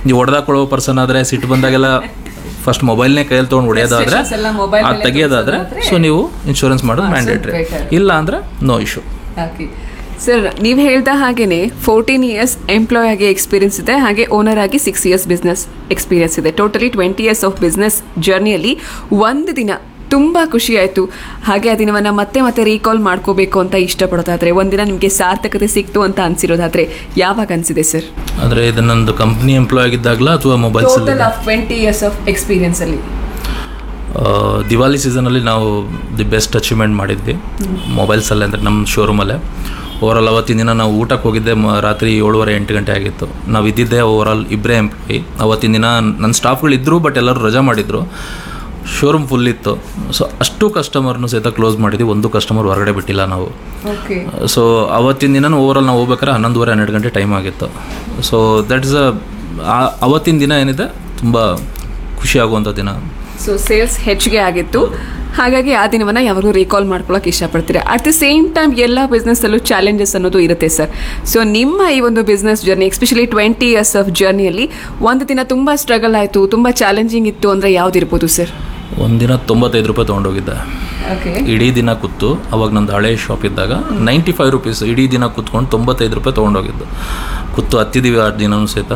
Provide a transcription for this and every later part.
ನೀವು ಹೊಡೆದಾಕೊಳ್ಳೋ ಪರ್ಸನ್ ಆದರೆ ಸಿಟ್ಟು ಬಂದಾಗೆಲ್ಲ ಫಸ್ಟ್ ಮೊಬೈಲ್ನೇ ಕೈಯಲ್ಲಿ ತೊಗೊಂಡು ಹೊಡೆಯೋದಾದ್ರೆ Restrictions ಎಲ್ಲ mobile ಅದು ಮೇಲೆ ತೆಗಿಯೋದಾದ್ರೆ ತೋರ್ಸೋದಾದ್ರೆ? ಸೊ ನೀವು ಇನ್ಶೂರೆನ್ಸ್ ಮಾಡೋದು ಹಾ, so ಮ್ಯಾಂಡೇಟ್ರಿ better. ಇಲ್ಲ ಅಂದರೆ ನೋ ಇಶ್ಯೂ ಓಕೆ ಸರ್ ನೀವು ಹೇಳ್ದ ಹಾಗೇನೆ ಫೋರ್ಟೀನ್ ಇಯರ್ಸ್ ಎಂಪ್ಲಾಯ್ ಆಗಿ ಎಕ್ಸ್ಪೀರಿಯನ್ಸ್ ಇದೆ ಹಾಗೆ ಓನರ್ ಆಗಿ ಸಿಕ್ಸ್ ಇಯರ್ಸ್ ಬಿಸ್ನೆಸ್ ಎಕ್ಸ್ಪೀರಿಯನ್ಸ್ ಇದೆ totally twenty years of business ಜರ್ನಿಯಲ್ಲಿ ಒಂದು ದಿನ ತುಂಬ ಖುಷಿ ಆಯಿತು ಹಾಗೆ ಆ ದಿನವನ್ನು ಮತ್ತೆ ಮತ್ತೆ ರೀಕಾಲ್ ಮಾಡ್ಕೋಬೇಕು ಅಂತ ಇಷ್ಟಪಡೋದಾದ್ರೆ ಒಂದಿನ ನಿಮಗೆ ಸಾರ್ಥಕತೆ ಸಿಕ್ತು ಅಂತ ಅನ್ಸಿರೋದಾದ್ರೆ ಯಾವಾಗ ಅನ್ಸಿದೆ ಸರ್ ಅಂದರೆ ಇದು ನಂದು ಕಂಪ್ನಿ ಎಂಪ್ಲಾಯ್ ಆಗಿದ್ದಾಗಲ ಅಥವಾ ಮೊಬೈಲ್ಸಲ್ಲಿ total of twenty years of experience ಅಲ್ಲಿ ದಿವಾಲಿ ಸೀಸನಲ್ಲಿ ನಾವು ದಿ ಬೆಸ್ಟ್ ಅಚೀವ್ಮೆಂಟ್ ಮಾಡಿದ್ವಿ ಮೊಬೈಲ್ಸಲ್ಲೇ ಅಂದರೆ ನಮ್ಮ ಶೋರೂಮಲ್ಲೇ ಓವರಾಲ್ ಅವತ್ತಿನ ದಿನ ನಾವು ಊಟಕ್ಕೆ ಹೋಗಿದ್ದೆ ಮ- ರಾತ್ರಿ ಏಳುವರೆ ಎಂಟು ಗಂಟೆ ಆಗಿತ್ತು ನಾವು ಇದ್ದಿದ್ದೆ ಓವರಾಲ್ ಇಬ್ಬರೇ ಎಂಪ್ಲಾಯಿ ಅವತ್ತಿನ ದಿನ ನನ್ನ ಸ್ಟಾಫ್ಗಳು ಇದ್ದರು ಬಟ್ ಎಲ್ಲರೂ ರಜಾ ಮಾಡಿದರು ಶೋರೂಮ್ ಫುಲ್ ಇತ್ತು ಸೊ ಅಷ್ಟು ಕಸ್ಟಮರ್ನು ಸಹಿತ ಕ್ಲೋಸ್ ಮಾಡಿದ್ವಿ ಒಂದು ಕಸ್ಟಮರ್ ಹೊರಗಡೆ ಬಿಟ್ಟಿಲ್ಲ ನಾವು ಓಕೆ ಸೊ ಅವತ್ತಿನ ದಿನ ಓವರಾಲ್ ನಾವು ಹೋಗ್ಬೇಕಾದ್ರೆ ಹನ್ನೊಂದುವರೆ ಹನ್ನೆರಡು ಗಂಟೆ ಟೈಮ್ ಆಗಿತ್ತು ಸೊ ದಟ್ ಇಸ್ ಅ ಅವತ್ತಿನ ದಿನ ಏನಿದೆ ತುಂಬ ಖುಷಿಯಾಗುವಂಥ ದಿನ ಸೊ ಸೇಲ್ಸ್ ಹೆಚ್ಚಿಗೆ ಆಗಿತ್ತು ಹಾಗಾಗಿ ಆ ದಿನವನ್ನು ಯಾವಾಗಲೂ ರೀಕಾಲ್ ಮಾಡ್ಕೊಳಕ್ಕೆ ಇಷ್ಟಪಡ್ತೀರಾ ಅಟ್ ದ ಸೇಮ್ ಟೈಮ್ ಎಲ್ಲ ಬಿಸ್ನೆಸ್ಸಲ್ಲೂ ಚಾಲೆಂಜಸ್ ಅನ್ನೋದು ಇರುತ್ತೆ ಸರ್ ಸೊ ನಿಮ್ಮ ಈ ಒಂದು business journey especially twenty years of ಜರ್ನಿಯಲ್ಲಿ ಒಂದು ದಿನ ತುಂಬ ಸ್ಟ್ರಗಲ್ ಆಯಿತು ತುಂಬ ಚಾಲೆಂಜಿಂಗ್ ಇತ್ತು ಅಂದರೆ ಯಾವುದಿರ್ಬೋದು ಸರ್ ಒಂದಿನ ತೊಂಬತ್ತೈದು ರೂಪಾಯಿ ತೊಗೊಂಡೋಗಿದ್ದೆ ಓಕೆ ಇಡೀ ದಿನ ಕೂತು ಅವಾಗ ನಂದು ಹಳೆ ಶಾಪ್ ಇದ್ದಾಗ ನೈಂಟಿ ಫೈವ್ ರುಪೀಸ್ ಇಡೀ ದಿನ ಕೂತ್ಕೊಂಡು ತೊಂಬತ್ತೈದು ರೂಪಾಯಿ ತೊಗೊಂಡೋಗಿದ್ದು ಕೂತು ಹತ್ತಿದ್ದೀವಿ ಆ ದಿನವೂ ಸಹಿತ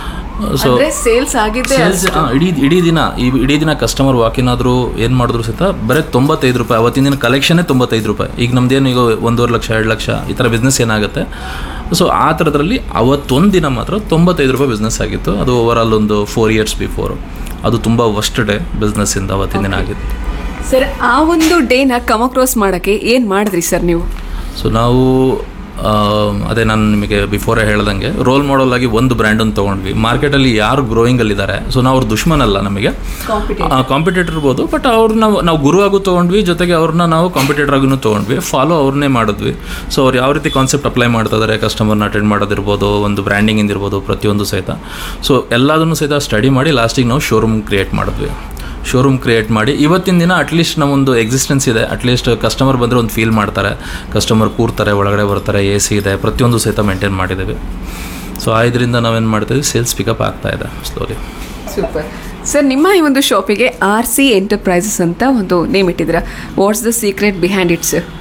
ಸೊ ಅಂದರೆ ಸೇಲ್ಸ್ ಆಗಿದ್ದೆ ಸೇಲ್ಸ್ ಇಡೀ ಇಡೀ ದಿನ ಈ ಇಡೀ ದಿನ ಕಸ್ಟಮರ್ ವಾಕಿನ್ ಆದರೂ ಏನು ಮಾಡಿದ್ರು ಸಹಿತ ಬರೀ ತೊಂಬತ್ತೈದು ರೂಪಾಯಿ ಅವತ್ತಿನ ದಿನ ಕಲೆಕ್ಷನ್ನೇ ತೊಂಬತ್ತೈದು ರೂಪಾಯಿ ಈಗ ನಮ್ದೇನು ಈಗ ಒಂದೂವರೆ ಲಕ್ಷ ಎರಡು ಲಕ್ಷ ಈ ಥರ ಬಿಸ್ನೆಸ್ ಏನಾಗುತ್ತೆ ಸೊ ಆ ಥರದ್ರಲ್ಲಿ ಅವತ್ತೊಂದು ದಿನ ಮಾತ್ರ ತೊಂಬತ್ತೈದು ರೂಪಾಯಿ ಬಿಸ್ನೆಸ್ ಆಗಿತ್ತು ಅದು ಓವರಾಲ್ ಒಂದು ಫೋರ್ ಇಯರ್ಸ್ ಬಿಫೋರು ಅದು ತುಂಬ ವರ್ಸ್ಟ್ ಡೇ ಬಿಸ್ನೆಸ್ಸಿಂದ ಅವತ್ತಿನ ದಿನ ಆಗಿತ್ತು ಸರ್ ಆ ಒಂದು ಡೇನ ಕಮ್ ಅಕ್ರಾಸ್ ಮಾಡೋಕ್ಕೆ ಏನು ಮಾಡಿದ್ರಿ ಸರ್ ನೀವು ಸೊ ನಾವು ಆ, ಅದೇ ನಾನು ನಿಮಗೆ ಬಿಫೋರೇ ಹೇಳ್ದಂಗೆ ರೋಲ್ ಮಾಡಲ್ ಆಗಿ ಒಂದು ಬ್ರ್ಯಾಂಡನ್ನು ತೊಗೊಂಡ್ವಿ ಮಾರ್ಕೆಟಲ್ಲಿ ಯಾರು ಗ್ರೋಯಿಂಗಲ್ಲಿದ್ದಾರೆ ಸೊ ನಾವು ಅವ್ರ ದುಶ್ಮನ್ ಅಲ್ಲ ನಮಗೆ ಕಾಂಪಿಟೇಟರ್ ಇರ್ಬೋದು ಬಟ್ ಅವ್ರನ್ನ ನಾವು ಗುರು ಆಗು ತೊಗೊಂಡ್ವಿ ಜೊತೆಗೆ ಅವ್ರನ್ನ ನಾವು ಕಾಂಪಿಟೇಟರ್ ಆಗೂ ತೊಗೊಂಡ್ವಿ ಫಾಲೋ ಅವ್ರನ್ನೇ ಮಾಡಿದ್ವಿ ಸೊ ಅವ್ರು ಯಾವ ರೀತಿ ಕಾನ್ಸೆಪ್ಟ್ ಅಪ್ಲೈ ಮಾಡ್ತಾ ಇದ್ದಾರೆ ಕಸ್ಟಮರ್ನ ಅಟೆಂಡ್ ಮಾಡೋದಿರ್ಬೋದು ಒಂದು ಬ್ರ್ಯಾಂಡಿಂಗ್ ಇರ್ಬೋದು ಪ್ರತಿಯೊಂದು ಸಹಿತ ಸೊ ಎಲ್ಲದನ್ನು ಸಹಿತ ಸ್ಟಡಿ ಮಾಡಿ ಲಾಸ್ಟಿಗೆ ನಾವು ಶೋರೂಮ್ ಕ್ರಿಯೇಟ್ ಮಾಡಿದ್ವಿ ಶೋರೂಮ್ ಕ್ರಿಯೇಟ್ ಮಾಡಿ ಇವತ್ತಿನ ದಿನ ಅಟ್ಲೀಸ್ಟ್ ನಮ್ಮೊಂದು ಎಕ್ಸಿಸ್ಟೆನ್ಸ್ ಇದೆ ಅಟ್ಲೀಸ್ಟ್ ಕಸ್ಟಮರ್ ಬಂದರೆ ಒಂದು ಫೀಲ್ ಮಾಡ್ತಾರೆ ಕಸ್ಟಮರ್ ಕೂರ್ತಾರೆ ಒಳಗಡೆ ಬರ್ತಾರೆ ಎ ಸಿ ಇದೆ ಪ್ರತಿಯೊಂದು ಸಹಿತ ಮೇಂಟೈನ್ ಮಾಡಿದ್ದೀವಿ ಸೊ ಆ ಇದರಿಂದ ನಾವೇನು ಮಾಡ್ತೀವಿ ಸೇಲ್ಸ್ ಪಿಕಪ್ ಆಗ್ತಾ ಇದೆ ಸ್ಲೋಲಿ ಸೂಪರ್ ಸರ್ ನಿಮ್ಮ ಈ ಒಂದು ಶಾಪಿಗೆ ಆರ್ ಸಿ ಎಂಟರ್ಪ್ರೈಸಸ್ ಅಂತ ಒಂದು ನೇಮ್ ಇಟ್ಟಿದ್ದೀರಾ what's the secret behind it sir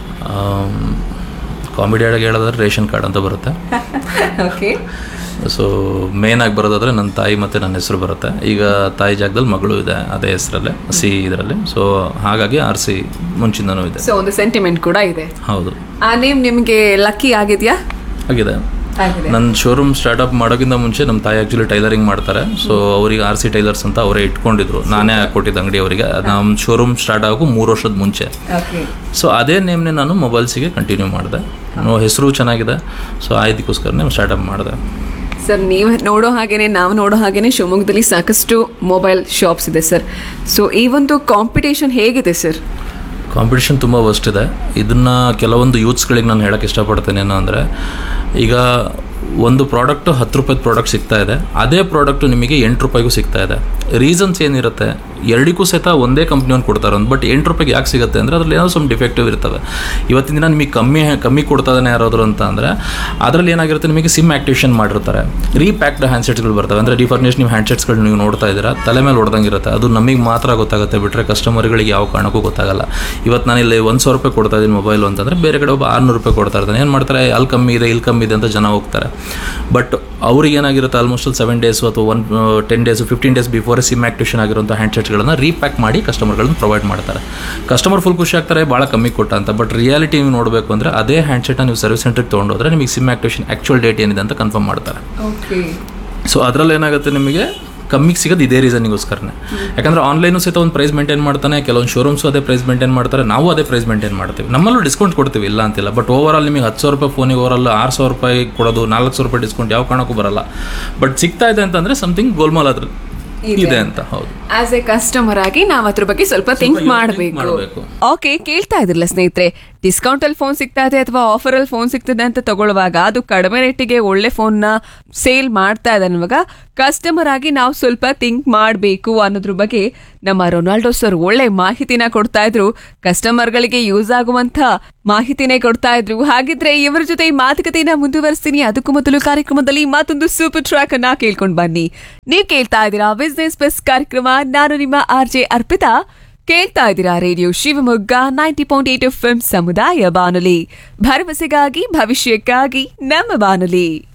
ಕಾಮಿಡಿಯಾಗಿ ಹೇಳೋದಾದ್ರೆ ರೇಷನ್ ಕಾರ್ಡ್ ಅಂತ ಬರುತ್ತೆ ಓಕೆ ಸೊ ಮೇನ್ ಆಗಿ ಬರೋದಾದ್ರೆ ನನ್ನ ತಾಯಿ ಮತ್ತು ನನ್ನ ಹೆಸರು ಬರುತ್ತೆ ಈಗ ತಾಯಿ ಜಾಗದಲ್ಲಿ ಮಗಳು ಇದೆ ಅದೇ ಹೆಸರಲ್ಲೇ ಸಿ ಇದರಲ್ಲಿ ಸೊ ಹಾಗಾಗಿ ಆರ್ ಸಿ ಮುಂಚಿಂದನೂ ಇದೆ ಸೊ ಒಂದು ಸೆಂಟಿಮೆಂಟ್ ಕೂಡ ಇದೆ ಹೌದು ಆ ನೇಮ್ ನಿಮಗೆ ಲಕ್ಕಿ ಆಗಿದೆಯಾ ಆಗಿದೆ ಆಗಿದೆ ನನ್ನ ಶೋರೂಮ್ ಸ್ಟಾರ್ಟಪ್ ಮಾಡೋಕ್ಕಿಂತ ಮುಂಚೆ ನಮ್ಮ ತಾಯಿ ಆ್ಯಕ್ಚುಲಿ ಟೈಲರಿಂಗ್ ಮಾಡ್ತಾರೆ ಸೊ ಅವರಿಗೆ ಆರ್ ಸಿ ಟೈಲರ್ಸ್ ಅಂತ ಅವರೇ ಇಟ್ಕೊಂಡಿದ್ರು ನಾನೇ ಹಾಕ್ಕೊಟ್ಟಿದ್ದು ಅಂಗಡಿ ಅವರಿಗೆ ನಮ್ಮ ಶೋರೂಮ್ ಸ್ಟಾರ್ಟ್ ಆಗೋ ಮೂರು ವರ್ಷದ ಮುಂಚೆ ಓಕೆ ಸೊ ಅದೇ ನೇಮ್ನೇ ನಾನು ಮೊಬೈಲ್ಸಿಗೆ ಕಂಟಿನ್ಯೂ ಮಾಡಿದೆ ನಾನು ಹೆಸರು ಚೆನ್ನಾಗಿದೆ ಸೊ ಆ ಇದಕ್ಕೋಸ್ಕರನೇ ಸ್ಟಾರ್ಟಪ್ ಮಾಡಿದೆ ಸರ್ ನೀವು ನೋಡೋ ಹಾಗೇನೆ ನಾವು ನೋಡೋ ಹಾಗೇನೆ ಶಿವಮೊಗ್ಗದಲ್ಲಿ ಸಾಕಷ್ಟು ಮೊಬೈಲ್ ಶಾಪ್ಸ್ ಇದೆ ಸರ್ ಸೊ ಈ ಒಂದು ಕಾಂಪಿಟೇಷನ್ ಹೇಗಿದೆ ಸರ್ ಕಾಂಪಿಟೇಷನ್ ತುಂಬ ವರ್ಸ್ಟ್ ಇದೆ ಇದನ್ನು ಕೆಲವೊಂದು ಯೂತ್ಸ್ಗಳಿಗೆ ನಾನು ಹೇಳೋಕ್ಕೆ ಇಷ್ಟಪಡ್ತೇನೆ ಏನು ಅಂದರೆ ಈಗ ಒಂದು ಪ್ರಾಡಕ್ಟು ಹತ್ತು ರೂಪಾಯಿದ ಪ್ರಾಡಕ್ಟ್ ಸಿಗ್ತಾ ಇದೆ ಅದೇ ಪ್ರಾಡಕ್ಟು ನಿಮಗೆ ಎಂಟು ರೂಪಾಯಿಗೂ ಸಿಗ್ತಾ ಇದೆ ರೀಸನ್ಸ್ ಏನಿರುತ್ತೆ ಎರಡಕ್ಕೂ ಸಹಿತ ಒಂದೇ ಕಂಪ್ನಿಯವ್ನು ಕೊಡ್ತಾರೆ ಒಂದು ಬಟ್ ಎಂಟು ರೂಪಾಯಿಗೆ ಯಾಕೆ ಸಿಗುತ್ತೆ ಅಂದರೆ ಅದ್ರಲ್ಲಿ ಏನೋ ಸ್ವಲ್ಪ ಡಿಫೆಕ್ಟಿವ್ ಇರ್ತವೆ ಇವತ್ತಿನ ದಿನ ನಿಮಗೆ ಕಮ್ಮಿ ಕಮ್ಮಿ ಕೊಡ್ತಾ ಇದ್ದಾನೆ ಯಾರಾದರೂ ಅಂತ ಅಂದರೆ ಅದರಲ್ಲಿ ಏನಾಗಿರುತ್ತೆ ನಿಮಗೆ ಸಿಮ್ ಆ್ಯಕ್ಟಿವೇಷನ್ ಮಾಡಿರ್ತಾರೆ ರೀಪ್ಯಾಕ್ಡ್ ಹ್ಯಾಂಡ್ಸೆಟ್ಸ್ಗಳು ಬರ್ತವೆ ಅಂದರೆ ಡಿಫರ್ನೇಷನ್ ನೀವು ಹ್ಯಾಂಡ್ಸೆಟ್ಸ್ಗಳು ನೀವು ನೋಡ್ತಾ ಇದ್ದೀರಾ ತಲೆ ಮೇಲೆ ಹೊಡೆದಂಗೆ ಇರುತ್ತೆ ಅದು ನಮಗೆ ಮಾತ್ರ ಗೊತ್ತಾಗುತ್ತೆ ಬಿಟ್ಟರೆ ಕಸ್ಟಮರ್ಗಳಿಗೆ ಯಾವ ಕಾರಣಕ್ಕೂ ಗೊತ್ತಾಗಲ್ಲ ಇವತ್ತು ನಾನು ಇಲ್ಲಿ ಒಂದು ಸಾವಿರ ರೂಪಾಯಿ ಕೊಡ್ತಾ ಇದ್ದೀನಿ ಮೊಬೈಲು ಅಂತಂದರೆ ಬೇರೆ ಕಡೆ ಒಬ್ಬ ಆರುನೂರು ರೂಪಾಯಿ ಕೊಡ್ತಾ ಇರ್ತಾನೆ ಏನು ಮಾಡ್ತಾರೆ ಅಲ್ಲಿ ಕಮ್ಮಿ ಇದೆ ಇಲ್ಲಿ ಕಮ್ಮಿ ಇದೆ ಅಂತ ಜನ ಹೋಗ್ತಾರೆ ಬಟ್ ಅವ್ರಿಗೆ ಏನಾಗಿರುತ್ತೆ ಆಲ್ಮೋಸ್ಟ್ ಸೆವೆನ್ ಡೇಸು ಅಥವಾ one ten days fifteen days before SIM activation ಆಗಿರುವಂಥ ಹ್ಯಾಂಡ್ಸೆಟ್ಸ್ಗಳನ್ನು ರೀಪ್ಯಾಕ್ ಮಾಡಿ ಕಸ್ಟಮರ್ಗಳನ್ನು ಪ್ರೊವೈಡ್ ಮಾಡ್ತಾರೆ ಕಸ್ಟಮರ್ ಫುಲ್ ಖುಷಿ ಆಗ್ತಾರೆ ಭಾಳ ಕಮ್ಮಿ ಕೊಟ್ಟ ಅಂತ ಬಟ್ ರಿಯಾಲಿಟಿ ನೀವು ನೋಡಬೇಕು ಅಂದರೆ ಅದೇ ಹ್ಯಾಂಡ್ಸೆಟ್ನ ನೀವು ಸರ್ವಿಸ್ ಸೆಂಟ್ರಿಗೆ ತೊಗೊಂಡೋದ್ರೆ ನಿಮಗೆ ಸಿಮ್ ಆ್ಯಕ್ಟಿವೇಷನ್ ಆ್ಯಕ್ಚುಯಲ್ ಡೇಟ್ ಏನಿದೆ ಅಂತ ಕನ್ಫರ್ಮ್ ಮಾಡ್ತಾರೆ ಓಕೆ ಸೊ ಅದರಲ್ಲಿ ಏನಾಗುತ್ತೆ ನಿಮಗೆ ಕಮ್ಮಿಗೆ ಸಿಗೋದು ಇದೇ ರೀಸನ್ನಿಗೋಸ್ಕರನೇ ಯಾಕಂದರೆ ಆನ್ಲೈನು ಸಹಿತ ಒಂದು ಪ್ರೈಸ್ ಮೇಂಟೈನ್ ಮಾಡ್ತಾನೆ ಕೆಲವೊಂದು ಶೋರೂಮ್ಸು ಅದೇ ಪ್ರೈಸ್ ಮೇಂಟೈನ್ ಮಾಡ್ತಾರೆ ನಾವು ಅದೇ ಪ್ರೈಸ್ ಮೇಂಟೈನ್ ಮಾಡ್ತೀವಿ ನಮ್ಮಲ್ಲೂ ಡಿಸ್ಕೌಂಟ್ ಕೊಡ್ತೀವಿ ಇಲ್ಲ ಅಂತಿಲ್ಲ ಬಟ್ ಓವರ್ ಆಲ್ ನಿಮಗೆ ಹತ್ತು ಸಾವಿರ ರೂಪಾಯಿ ಫೋನಿಗೆ ಓವರ್ ಆಲ್ ಆರು ಸಾವಿರ ರೂಪಾಯಿ ಕೊಡೋದು ನಾಲ್ಕು ಸಾವಿರ ರೂಪಾಯಿ ಡಿಸ್ಕೌಂಟ್ ಯಾವ ಕಾರಣಕ್ಕೂ ಬರಲ್ಲ ಬಟ್ ಸಿಗ್ತಾ ಇದೆ ಅಂತಂದರೆ ಸಮಥಿಂಗ್ ಗೋಲ್ಮಾಲ್ ಅದ್ರಲ್ಲಿ ಇದೆ ಅಂತ ಹೌದು ಆಸ್ ಎ ಕಸ್ಟಮರ್ ಆಗಿ ನಾವು ಅದ್ರ ಬಗ್ಗೆ ಸ್ವಲ್ಪ ಥಿಂಕ್ think ಮಾಡಬೇಕು ಮಾಡ್ಬೇಕು. ಓಕೆ ಕೇಳ್ತಾ ಇದ್ರಲ್ಲ ಸ್ನೇಹಿತರೆ ಡಿಸ್ಕೌಂಟ್ ಅಲ್ಲಿ ಫೋನ್ ಸಿಗ್ತಾ ಇದೆ ಅಥವಾ ಆಫರ್ ಅಲ್ಲಿ ಫೋನ್ ಸಿಗ್ತದೆ ಅಂತ ತಗೊಳ್ಳುವಾಗ ಅದು ಕಡಿಮೆ ರೇಟಿಗೆ ಒಳ್ಳೆ ಫೋನ್ ನ ಸೇಲ್ ಮಾಡ್ತಾ ಇದೆ ಅನ್ನುವಾಗ ಕಸ್ಟಮರ್ ಆಗಿ ನಾವು ಸ್ವಲ್ಪ ಥಿಂಕ್ ಮಾಡಬೇಕು ಅನ್ನೋದ್ರ ಬಗ್ಗೆ ನಮ್ಮ ರೊನಾಲ್ಡೋ ಸರ್ ಒಳ್ಳೆ ಮಾಹಿತಿನ ಕೊಡ್ತಾ ಇದ್ರು ಕಸ್ಟಮರ್ ಗಳಿಗೆ ಯೂಸ್ ಆಗುವಂತ ಮಾಹಿತಿನೇ ಕೊಡ್ತಾ ಇದ್ರು ಹಾಗಿದ್ರೆ ಇವರ ಜೊತೆ ಈ ಮಾತುಕತೆಯನ್ನ ಮುಂದುವರಿಸ್ತೀನಿ ಅದಕ್ಕೂ ಮೊದಲು ಕಾರ್ಯಕ್ರಮದಲ್ಲಿ ಮತ್ತೊಂದು ಸೂಪರ್ ಟ್ರ್ಯಾಕ್ ಅನ್ನ ಕೇಳ್ಕೊಂಡ್ ಬನ್ನಿ ನೀವ್ ಕೇಳ್ತಾ ಇದ್ದೀರಾ ಬಿಸ್ನೆಸ್ ಬೆಸ್ಟ್ ಕಾರ್ಯಕ್ರಮ ನಾನು ನಿಮ್ಮ ಆರ್ ಜೆ ಅರ್ಪಿತಾ ಕೇಳ್ತಾ ಇದ್ದೀರಾ radio Shivamogga ninety point eight F ಸಮುದಾಯ ಬಾನುಲಿ ಭರವಸೆಗಾಗಿ ಭವಿಷ್ಯಕ್ಕಾಗಿ ನಮ್ಮ ಬಾನುಲಿ